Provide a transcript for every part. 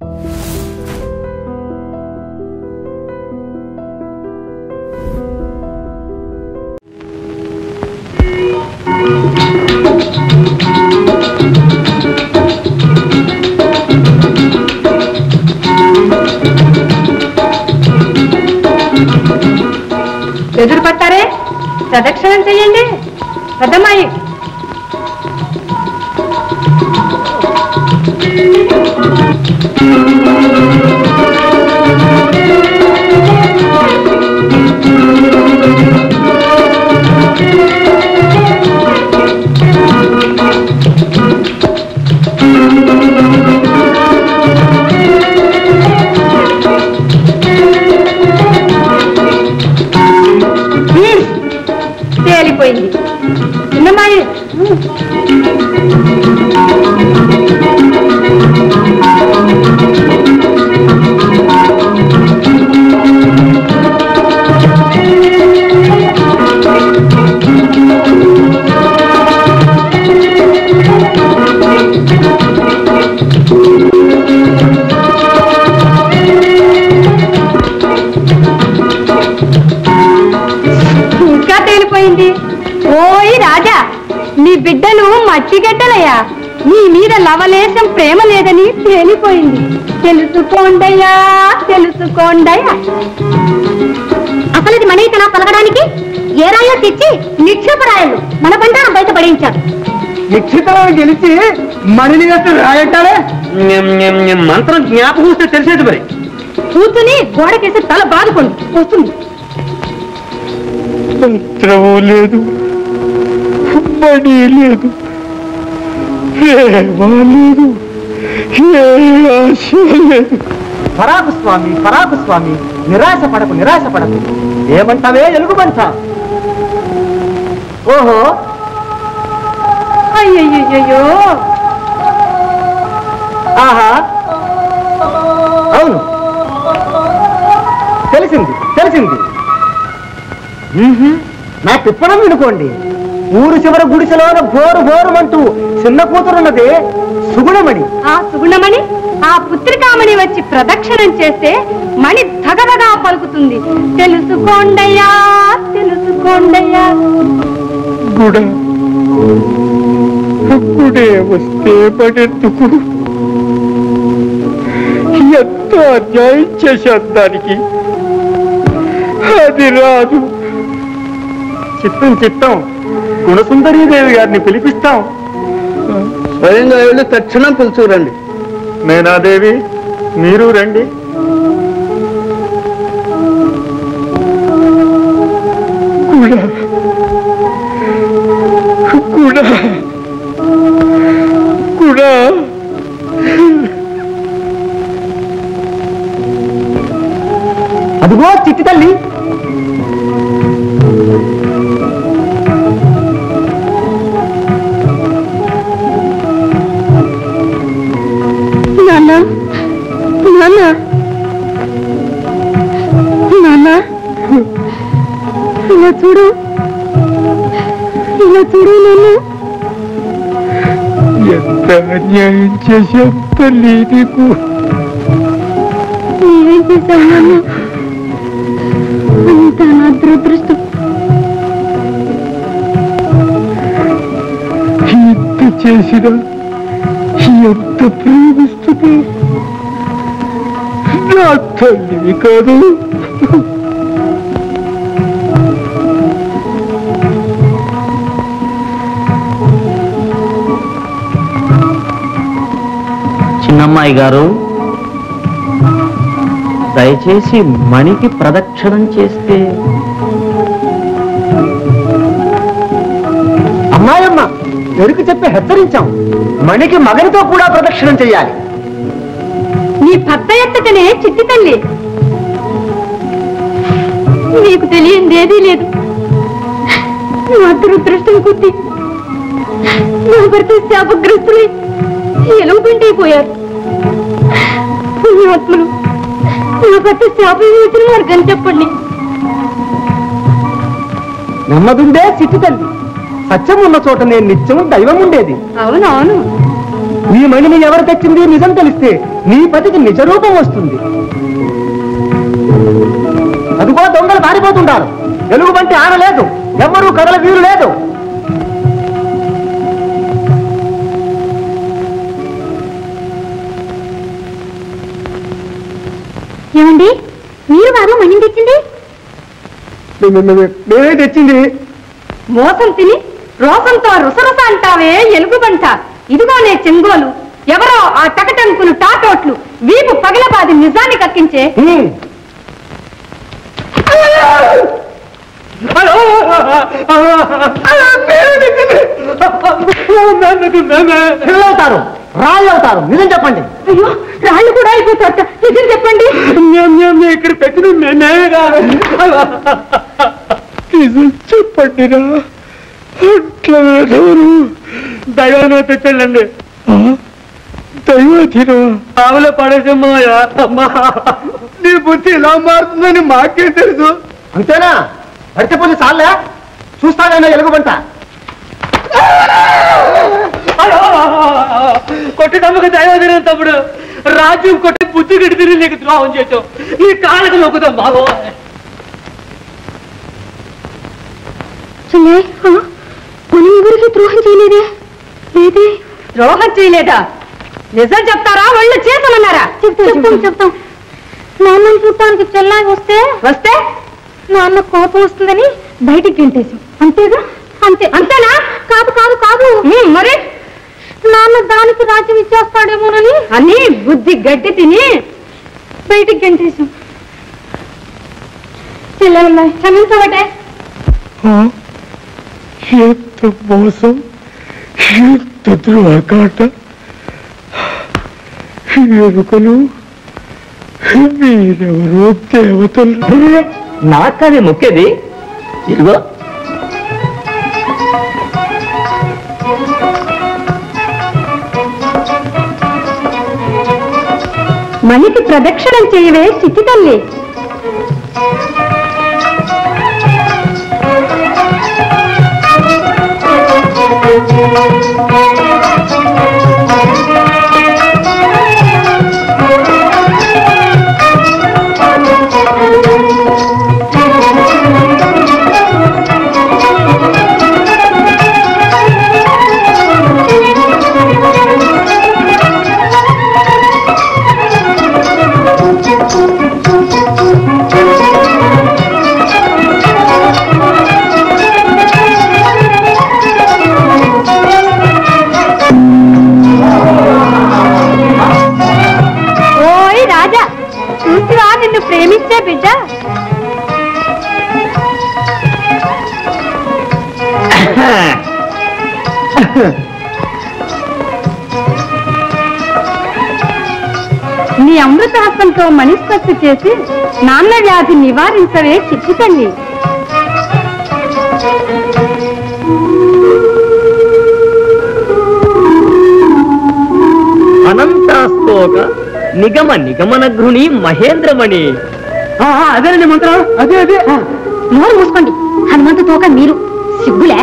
ఎదురు పట్టారే ప్రదక్షిణం చెయ్యండి పెద్దమ్మాయి హ్మ్. తేలిపోయింది చిన్నమ్మాయి హ్మ్. ఇంకా తేలిపోయింది ఓయ్ రాజా నీ బిడ్డలు మట్టి గడ్డలయ్యా నీ మీద లవలేశం ప్రేమ లేదని తేలిపోయింది తెలుసుకోండయ్యా తెలుసుకోండయ్యా అసలు ఇది మన ఇతనా పలకడానికి ఏ రాయో తెచ్చి నిక్షేపరాయలు మన బండారం బయట పడించారు నిశ్చితలను గెలిచి మణిని వేస్తే రాయట్టాలే మంత్రం జ్ఞాపకం వస్తే తెలిసేది మరి కూర్చుని గోడకేసి తల బాదుకోండి వస్తుంది మంత్రము లేదు మణి లేదు ప్రేమ లేదు ఏ ఆశ లేదు పరాకు స్వామి పరాకు స్వామి నిరాశ పడకు నిరాశ పడకు ఏమంటావే ఎలుగుబంట ఓహో అయ్యయ్యో ఆహా అవును తెలిసింది తెలిసింది మ్మ్హ్మ్. నా తిప్పడం వినుకోండి ఊరు చివర గుడిసెలోన బోరు బోరుమంటూ చిన్న కూతురున్నది సుగుణమణి ఆ సుగుణమణి ఆ పుత్రికామణి వచ్చి ప్రదక్షిణం చేస్తే మణి ధగధగా పలుకుతుంది తెలుసుకోండయ్యా తెలుసుకోండయ్యా గుడ గుడే వస్తే పడెందుకు ఎంత అన్యాయం చేశాను దానికి అది రాదు చిత్తం చిత్తం గుణసుందరీదేవి గారిని పిలిపిస్తాం స్వయంగా వెళ్ళి తక్షణం పిలుచుకురండి మేనాదేవి మీరు రండి గుడ గుడ గుడ అదిగో చిట్టి తల్లి నాన్న నాన్న నాన్న ఇలా చూడు ఇలా చూడు నాన్న ఎంత అన్యాయం చేశాం తల్లి నీకు ఏం చేశావు నాన్న అంత నా దురదృష్టం ఎంత చేసినా ఎంత ప్రేమిస్తున్నా నా తల్లివి కాదు చిన్నమ్మాయి గారు దయచేసి మణికి ప్రదక్షిణం చేస్తే అమ్మాయమ్మ ఎరుకు చెప్పి హెచ్చరించాం మణికి మగనితో కూడా ప్రదక్షిణం చెయ్యాలి నీ భర్త ఎత్తకనే చిట్టి తల్లి నీకు తెలియంది ఏదీ లేదు నా దురదృష్టం కొద్ది నా భర్త శాపగ్రస్తులై ఎలుగుపింటైపోయారు పుణ్యాత్ములు నా భర్త శాప విమోచన మార్గం చెప్పండి నెమ్మదుండే చిట్టి తల్లి సత్యం ఉన్న చోట నేను నిత్యం దైవం ఉండేది అవునవును ఈ మణిని ఎవరు తెచ్చింది నిజం తెలిస్తే నీ పతికి నిజ రూపం వస్తుంది అదిగో దొంగలు పారిపోతుంటారు వెలుగు వంటి ఆన లేదు ఎవరూ కదల వీరు లేదు ఏమండి మీరు వారు మణి తెచ్చింది నేనే తెచ్చింది మోసం తిని రోసంతో రుసరుస అంటావే ఎలుగుబంట ఇదిగోనే చెంగోలు ఎవరో ఆ టకటంకులు టాటోట్లు వీపు పగిలబాది నిజాన్ని కక్కించే హ్మ్. పిల్లవుతారు రాళ్ళు అవుతారు నిజం చెప్పండి అయ్యో రాళ్ళు కూడా అయిపోతారట నిజం చెప్పండి ఇక్కడ పెట్టిన నేనే కాదు నిజం చెప్పండి రా అట్లా ఎవరు దైవాన్ని తెచ్చండి దైవతిను ఆవులో పడేసమ్మయ్యా అమ్మా నీ బుద్ధి ఇలా మారుతుందని మాకేం తెలుసు అంతేనా పడితే సార్లే చూస్తానైనా ఎలుగుబంట కొట్టి నమ్మక దైవదిన తమ్ముడు రాజు కొట్టి బుద్ధి గడితిని నీకు ద్రోహం చేసావు నీ కాళ్ళకు నొక్కుతాం బాబు చెల్లే మనం ఎవరికి ద్రోహం చేయలేదే లేదే ద్రోహం చేయలేదా నిజం చెప్తారా వాళ్ళు చేతమన్నారా చెప్తాం చెప్తాం నాన్న చూడటానికి చెల్లాగి వస్తే వస్తే నాన్న కోపం వస్తుందని బయటికి గెంటేశాం అంతేగా అంతే అంతేనా కాదు కాదు కాదు మరి నాన్న దానికి రాజ్యం ఇచ్చేస్తాడేమోనని అని బుద్ధి గడ్డి తిని బయటికి గెంటేశాం చెల్లెలు క్షమించబట్టే ఎంత మోసం ఎంత ద్రోహకాట ఎరుకలు మీరెవరో దేవతలు నాకది మొక్కేది ఇదిగో మణికి ప్రదక్షిణం చేయవే చిట్టి తల్లి ఓయ్ రాజా చూసివా నిన్ను ప్రేమించే బిడ్డ నీ అమృత హస్తంతో మణిస్పర్శ చేసి నాన్న వ్యాధి నివారించవే చిట్టి తల్లి అనంతాస్తోక నిగమ నిగమన గృణి మహేంద్రమణి అదేనండి మంత్రం అదే అదే నోరు మూసుకోండి హనుమంతు తోక మీరు సిగ్గులే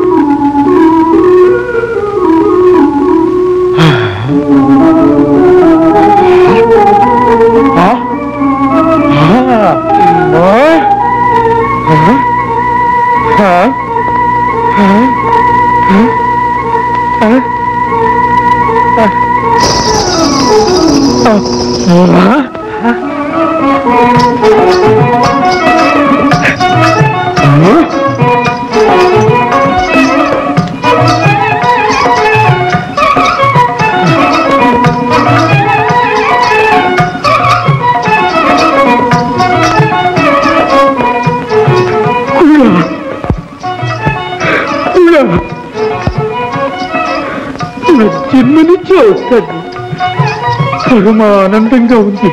నా జన్మని చూస్తాను పరమ ఆనందంగా ఉంది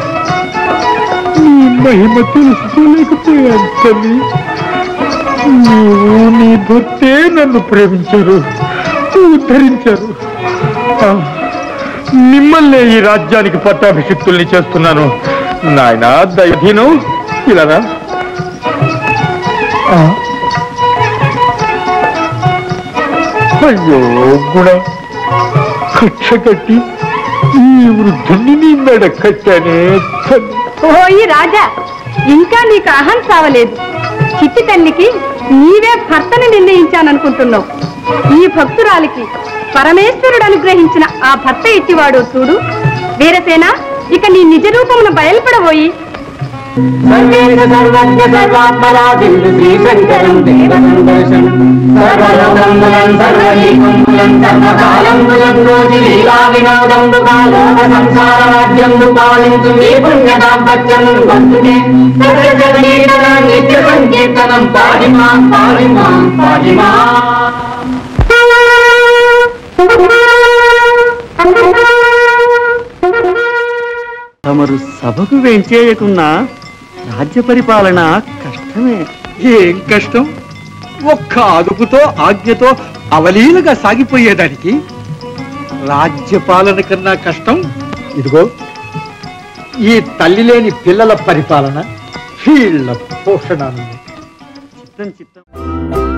నీ మహిమ తెలుసుకోలేకపోయాను తల్లి నీవు నీ భర్తే నన్ను ప్రేమించారు ఉద్ధరించారు ఆ, మిమ్మల్ని ఈ రాజ్యానికి పట్టాభిషిక్తుల్ని చేస్తున్నాను నాయన దయధీనం ఇలానా ఆ? అయ్యో గుణ కక్ష కట్టి ఈ వృద్ధుని నీ మెడ కట్టానే తల్లి. ఓయి రాజా ఇంకా నీకు అహం సావలేదు చిట్టి తల్లికి నీవే భర్తను నిర్ణయించాననుకుంటున్నావు ఈ భక్తురాలికి పరమేశ్వరుడు అనుగ్రహించిన ఆ భర్త ఇచ్చివాడు చూడు వీరసేన ఇక నీ నిజ రూపమును బయలుపడబోయి సర్వేద సర్వజ్ఞ సర్వాత్మరాదిల్లు శ్రీశంకరం దేవసందర్శం సర్వలోకంబులం సర్వలీకంబులం సర్వకాలంబులం రోజు లీలా వినోదంబు కాలోక సంసార రాజ్యంబు పాలించు మీ పుణ్య దాంపత్యం వంతునే సకల జగనీతన నిత్య సంకీర్తనం పాడిమా పాడిమా పాడిమా తమరు సభకు వెంచేయకున్నా రాజ్య పరిపాలన కష్టమే ఏం కష్టం ఒక్క అదుపుతో ఆజ్ఞతో అవలీలగా సాగిపోయేదానికి రాజ్యపాలన కన్నా కష్టం ఇదిగో ఈ తల్లి లేని పిల్లల పరిపాలన వీళ్ళ పోషణ చిత్తం చిత్తం